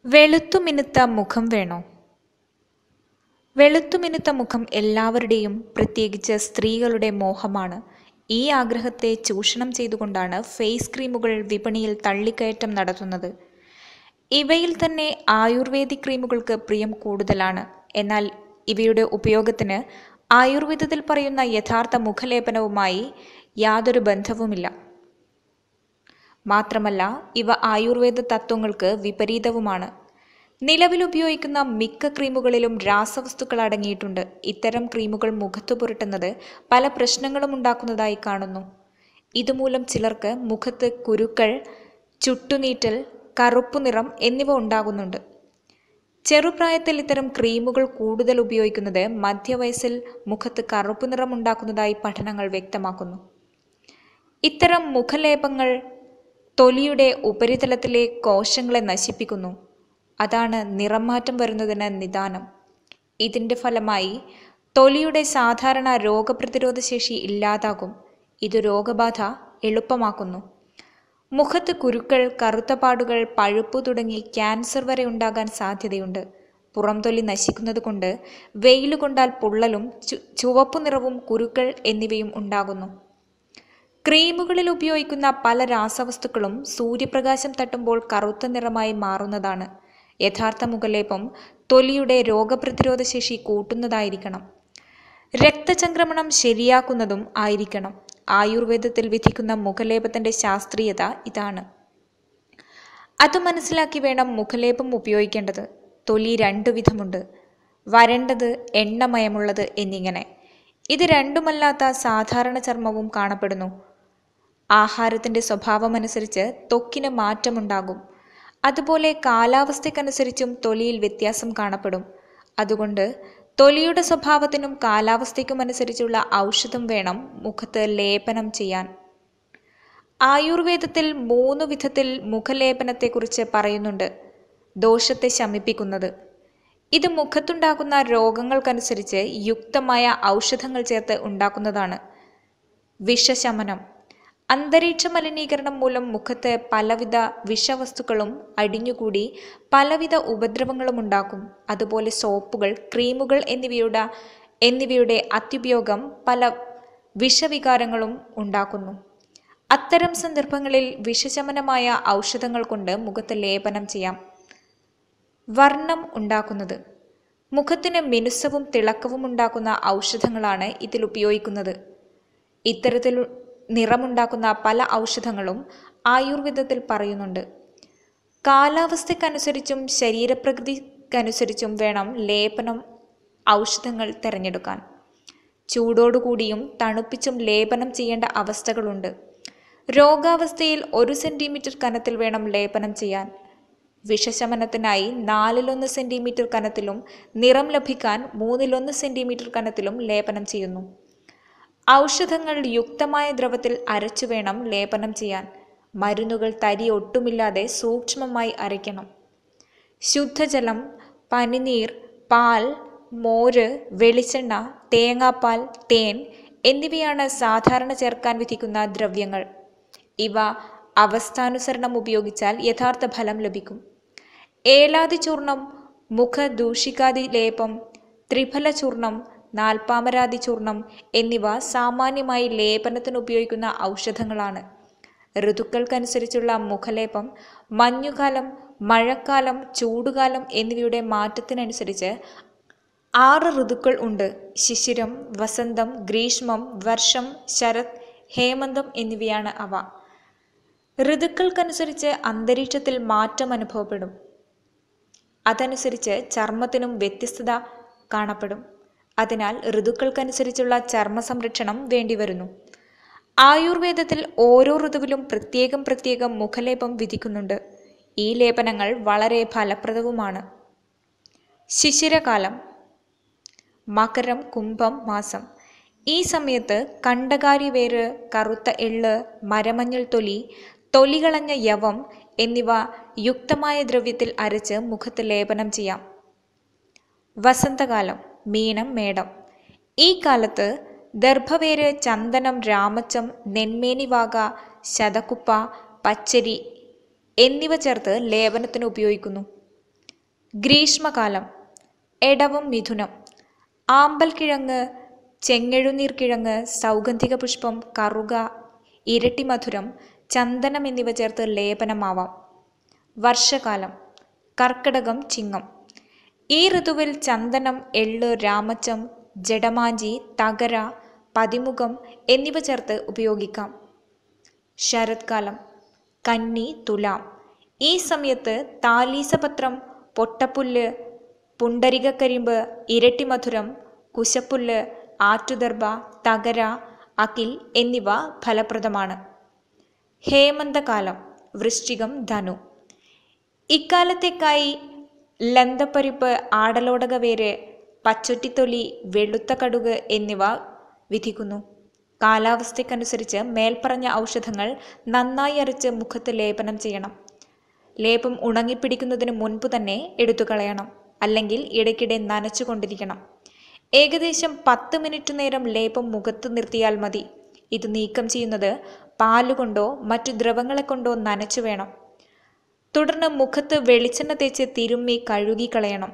വെളുത്തുമിനുത്ത മുഖം വേണോ വെളുത്തുമിനുത്ത മുഖം എല്ലാവരുടെയും പ്രത്യേകിച്ച് സ്ത്രീകളുടെ മോഹമാണ് ഈ ആഗ്രഹത്തെ ചൂഷണം ചെയ്തുകൊണ്ടാണ് ഫേസ് ക്രീമുകൾ വിപണിയിൽ തള്ളിക്കയറ്റം നടത്തുന്നത് ഇവയിൽ തന്നെ ആയുർവേദിക് ക്രീമുകൾക്ക് പ്രിയം കൂടുതലാണ് എന്നാൽ ഇവയുടെ ഉപയോഗത്തിന് ആയുർവേദത്തിൽ പറയുന്ന യഥാർത്ഥ മുഖലേപനവുമായി യാതൊരു ബന്ധവുമില്ല മാത്രമല്ല ഇവ ആയുർവേദ തത്വങ്ങൾക്ക് വിപരീതവുമാണ് നിലവിൽ ഉപയോഗിക്കുന്ന മിക്ക ക്രീമുകളിലും രാസവസ്തുക്കൾ അടങ്ങിയിട്ടുണ്ട് ഇത്തരം ക്രീമുകൾ മുഖത്ത് പുരട്ടുന്നത് പല പ്രശ്നങ്ങളും ഉണ്ടാക്കുന്നതായി കാണുന്നു ഇതുമൂലം ചിലർക്ക് മുഖത്ത് കുരുക്കൾ ചുട്ടുനീറ്റൽ കറുപ്പു നിറം എന്നിവ ഉണ്ടാകുന്നുണ്ട് ചെറുപ്രായത്തിൽ ഇത്തരം ക്രീമുകൾ കൂടുതൽ ഉപയോഗിക്കുന്നത് മധ്യവയസ്സിൽ മുഖത്ത് കറുപ്പ് നിറം ഉണ്ടാക്കുന്നതായി പഠനങ്ങൾ വ്യക്തമാക്കുന്നു ഇത്തരം മുഖലേപങ്ങൾ തൊലിയുടെ ഉപരിതലത്തിലെ കോശങ്ങളെ നശിപ്പിക്കുന്നു അതാണ് നിറം മാറ്റം വരുന്നതിന് നിദാനം ഇതിൻ്റെ ഫലമായി തൊലിയുടെ സാധാരണ രോഗപ്രതിരോധ ശേഷി ഇല്ലാതാകും ഇത് രോഗബാധ എളുപ്പമാക്കുന്നു മുഖത്ത് കുരുക്കൾ കറുത്ത പാടുകൾ പഴുപ്പ് തുടങ്ങി ക്യാൻസർ വരെ ഉണ്ടാകാൻ സാധ്യതയുണ്ട് പുറംതൊലി നശിക്കുന്നത് കൊണ്ട് വെയിൽ കൊണ്ടാൽ പൊള്ളലും ചു ചുവപ്പു നിറവും കുരുക്കൾ എന്നിവയും ഉണ്ടാകുന്നു ക്രീമുകളിൽ ഉപയോഗിക്കുന്ന പല രാസവസ്തുക്കളും സൂര്യപ്രകാശം തട്ടുമ്പോൾ കറുത്ത നിറമായി മാറുന്നതാണ് യഥാർത്ഥ മുഖലേപം തൊലിയുടെ രോഗപ്രതിരോധ ശേഷി കൂട്ടുന്നതായിരിക്കണം രക്തചംക്രമണം ശരിയാക്കുന്നതും ആയിരിക്കണം ആയുർവേദത്തിൽ വിധിക്കുന്ന മുഖലേപത്തിന്റെ ശാസ്ത്രീയത ഇതാണ് അത് മനസ്സിലാക്കി വേണം മുഖലേപം ഉപയോഗിക്കേണ്ടത് തൊലി രണ്ടു വിധമുണ്ട് വരണ്ടത് എണ്ണമയമുള്ളത് എന്നിങ്ങനെ ഇത് രണ്ടുമല്ലാത്ത സാധാരണ ചർമ്മവും കാണപ്പെടുന്നു ആഹാരത്തിന്റെ സ്വഭാവമനുസരിച്ച് ത്വക്കിന് മാറ്റമുണ്ടാകും അതുപോലെ കാലാവസ്ഥയ്ക്കനുസരിച്ചും തൊലിയിൽ വ്യത്യാസം കാണപ്പെടും അതുകൊണ്ട് തൊലിയുടെ സ്വഭാവത്തിനും കാലാവസ്ഥയ്ക്കും അനുസരിച്ചുള്ള ഔഷധം വേണം മുഖത്ത് ലേപനം ചെയ്യാൻ ആയുർവേദത്തിൽ മൂന്ന് വിധത്തിൽ മുഖലേപനത്തെക്കുറിച്ച് പറയുന്നുണ്ട് ദോഷത്തെ ശമിപ്പിക്കുന്നത് ഇത് മുഖത്തുണ്ടാകുന്ന രോഗങ്ങൾക്കനുസരിച്ച് യുക്തമായ ഔഷധങ്ങൾ ചേർത്ത് ഉണ്ടാക്കുന്നതാണ് വിഷശമനം അന്തരീക്ഷ മലിനീകരണം മൂലം മുഖത്ത് പലവിധ വിഷവസ്തുക്കളും അടിഞ്ഞുകൂടി പലവിധ ഉപദ്രവങ്ങളും ഉണ്ടാക്കും അതുപോലെ സോപ്പുകൾ ക്രീമുകൾ എന്നിവയുടെ എന്നിവയുടെ അത്യുപയോഗം പല വിഷവികാരങ്ങളും ഉണ്ടാക്കുന്നു അത്തരം സന്ദർഭങ്ങളിൽ വിഷശമനമായ ഔഷധങ്ങൾ കൊണ്ട് മുഖത്ത് ലേപനം ചെയ്യാം വർണ്ണം ഉണ്ടാക്കുന്നത് മുഖത്തിന് മിനുസവും തിളക്കവും ഉണ്ടാക്കുന്ന ഔഷധങ്ങളാണ് ഇതിൽ ഉപയോഗിക്കുന്നത് ഇത്തരത്തിൽ നിറമുണ്ടാക്കുന്ന പല ഔഷധങ്ങളും ആയുർവേദത്തിൽ പറയുന്നുണ്ട് കാലാവസ്ഥയ്ക്കനുസരിച്ചും ശരീരപ്രകൃതിക്കനുസരിച്ചും വേണം ലേപനം ഔഷധങ്ങൾ തിരഞ്ഞെടുക്കാൻ ചൂടോടുകൂടിയും തണുപ്പിച്ചും ലേപനം ചെയ്യേണ്ട അവസ്ഥകളുണ്ട് രോഗാവസ്ഥയിൽ ഒരു സെൻറ്റിമീറ്റർ കനത്തിൽ വേണം ലേപനം ചെയ്യാൻ വിഷശമനത്തിനായി നാലിലൊന്ന് സെൻറ്റിമീറ്റർ കനത്തിലും നിറം ലഭിക്കാൻ മൂന്നിലൊന്ന് സെൻറ്റിമീറ്റർ കനത്തിലും ലേപനം ചെയ്യുന്നു ഔഷധങ്ങൾ യുക്തമായ ദ്രവത്തിൽ അരച്ചു വേണം ലേപനം ചെയ്യാൻ മരുന്നുകൾ തരി ഒട്ടുമില്ലാതെ സൂക്ഷ്മമായി അരയ്ക്കണം ശുദ്ധജലം പനിനീർ പാൽ മോര് വെളിച്ചെണ്ണ തേങ്ങാപ്പാൽ തേൻ എന്നിവയാണ് സാധാരണ ചേർക്കാൻ വിധിക്കുന്ന ദ്രവ്യങ്ങൾ ഇവ അവസ്ഥാനുസരണം ഉപയോഗിച്ചാൽ യഥാർത്ഥ ഫലം ലഭിക്കും ഏലാതി ചൂർണം മുഖദൂഷികാതി ലേപം ത്രിഫല ചൂർണം നാൽപ്പാമരാതി ചൂർണം എന്നിവ സാമാന്യമായി ലേപനത്തിന് ഉപയോഗിക്കുന്ന ഔഷധങ്ങളാണ് ഋതുക്കൾക്കനുസരിച്ചുള്ള മുഖലേപം മഞ്ഞുകാലം മഴക്കാലം ചൂടുകാലം എന്നിവയുടെ മാറ്റത്തിനനുസരിച്ച് ആറ് ഋതുക്കൾ ഉണ്ട് ശിശിരം വസന്തം ഗ്രീഷ്മം വർഷം ശരത് ഹേമന്തം എന്നിവയാണ് അവ ഋതുക്കൾക്കനുസരിച്ച് അന്തരീക്ഷത്തിൽ മാറ്റം അനുഭവപ്പെടും അതനുസരിച്ച് ചർമ്മത്തിനും വ്യത്യസ്തത കാണപ്പെടും അതിനാൽ ഋതുക്കൾക്കനുസരിച്ചുള്ള ചർമ്മ സംരക്ഷണം വേണ്ടിവരുന്നു ആയുർവേദത്തിൽ ഓരോ ഋതുവിലും പ്രത്യേകം പ്രത്യേകം മുഖലേപം വിധിക്കുന്നുണ്ട് ഈ ലേപനങ്ങൾ വളരെ ഫലപ്രദവുമാണ് ശിശിരകാലം മകരം കുംഭം മാസം ഈ സമയത്ത് കണ്ടകാരി വേര് കറുത്ത എള്ള് മരമഞ്ഞൾ തൊലി തൊലികളഞ്ഞ യവം എന്നിവ യുക്തമായ ദ്രവ്യത്തിൽ അരച്ച് മുഖത്ത് ലേപനം ചെയ്യാം വസന്തകാലം മീനം മേടം ഈ കാലത്ത് ദർഭവേര് ചന്ദനം രാമച്ചം നെന്മേനിവാക ശതകുപ്പ പച്ചരി എന്നിവ ചേർത്ത് ലേപനത്തിന് ഉപയോഗിക്കുന്നു ഗ്രീഷ്മകാലം എടവം മിഥുനം ആമ്പൽക്കിഴങ്ങ് ചെങ്ങഴുനീർക്കിഴങ്ങ് സൗഗന്ധിക പുഷ്പം കറുക ഇരട്ടിമധുരം ചന്ദനം എന്നിവ ചേർത്ത് ലേപനമാവാം വർഷകാലം കർക്കിടകം ചിങ്ങം ഈ ഋതുവിൽ ചന്ദനം എള്ള് രാമച്ചം ജഡമാഞ്ചി തകര പതിമുഖം എന്നിവ ചേർത്ത് ഉപയോഗിക്കാം ശരത്കാലം കന്നി തുലാം ഈ സമയത്ത് താലീസപത്രം പൊട്ടപ്പുല്ല് പുണ്ടരികക്കരിമ്പ് ഇരട്ടിമധുരം കുശപ്പുല്ല് ആറ്റുദർഭ തകര അകിൽ എന്നിവ ഫലപ്രദമാണ് ഹേമന്തകാലം വൃശ്ചികം ധനു ഇക്കാലത്തേക്കായി ലന്തപ്പരിപ്പ് ആടലോടകവേര് പച്ചൊറ്റിത്തൊലി വെളുത്ത കടുക് എന്നിവ വിധിക്കുന്നു കാലാവസ്ഥയ്ക്കനുസരിച്ച് മേൽപ്പറഞ്ഞ ഔഷധങ്ങൾ നന്നായി അരച്ച് മുഖത്ത് ലേപനം ചെയ്യണം ലേപം ഉണങ്ങിപ്പിടിക്കുന്നതിന് മുൻപ് തന്നെ എടുത്തു കളയണം അല്ലെങ്കിൽ ഇടയ്ക്കിടെ നനച്ചുകൊണ്ടിരിക്കണം ഏകദേശം പത്ത് മിനിറ്റ് നേരം ലേപം മുഖത്ത് നിർത്തിയാൽ മതി ഇത് നീക്കം ചെയ്യുന്നത് പാലുകൊണ്ടോ മറ്റു ദ്രവങ്ങളെ കൊണ്ടോ നനച്ചു വേണം തുടർന്ന് മുഖത്ത് വെളിച്ചെണ്ണ തേച്ച് തിരുമ്മി കഴുകിക്കളയണം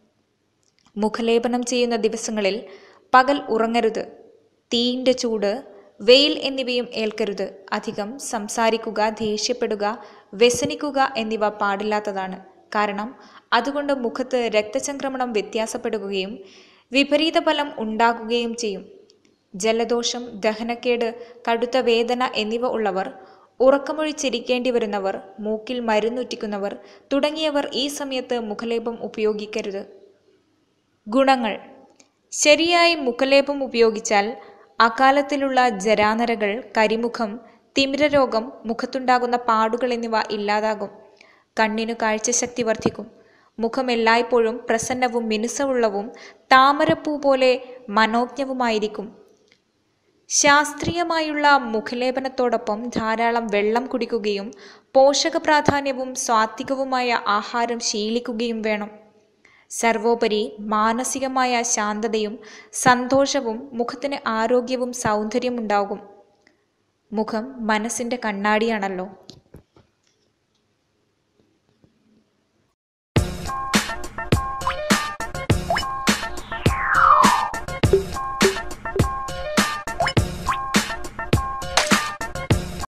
മുഖലേപനം ചെയ്യുന്ന ദിവസങ്ങളിൽ പകൽ ഉറങ്ങരുത് തീയിൻ്റെ ചൂട് വെയിൽ എന്നിവയും ഏൽക്കരുത് അധികം സംസാരിക്കുക ദേഷ്യപ്പെടുക വ്യസനിക്കുക എന്നിവ പാടില്ലാത്തതാണ് കാരണം അതുകൊണ്ട് മുഖത്ത് രക്തചംക്രമണം വ്യത്യാസപ്പെടുകയും വിപരീത ഫലം ഉണ്ടാകുകയും ചെയ്യും ജലദോഷം ദഹനക്കേട് കടുത്ത വേദന എന്നിവ ഉള്ളവർ ഉറക്കമൊഴിച്ചിരിക്കേണ്ടി വരുന്നവർ മൂക്കിൽ മരുന്നുറ്റിക്കുന്നവർ തുടങ്ങിയവർ ഈ സമയത്ത് മുഖലേപം ഉപയോഗിക്കരുത് ഗുണങ്ങൾ ശരിയായി മുഖലേപം ഉപയോഗിച്ചാൽ അകാലത്തിലുള്ള ജരാനരകൾ കരിമുഖം തിമിരരോഗം മുഖത്തുണ്ടാകുന്ന പാടുകൾ എന്നിവ ഇല്ലാതാകും കണ്ണിനു കാഴ്ചശക്തി വർദ്ധിക്കും മുഖം എല്ലായ്പ്പോഴും പ്രസന്നവും മിനുസവുള്ളവും താമരപ്പൂ പോലെ മനോജ്ഞവുമായിരിക്കും ശാസ്ത്രീയമായുള്ള മുഖലേപനത്തോടൊപ്പം ധാരാളം വെള്ളം കുടിക്കുകയും പോഷക പ്രാധാന്യവും സാത്വികവുമായ ആഹാരം ശീലിക്കുകയും വേണം സർവോപരി മാനസികമായ ശാന്തതയും സന്തോഷവും മുഖത്തിന് ആരോഗ്യവും സൗന്ദര്യമുണ്ടാകും മുഖം മനസ്സിൻ്റെ കണ്ണാടിയാണല്ലോ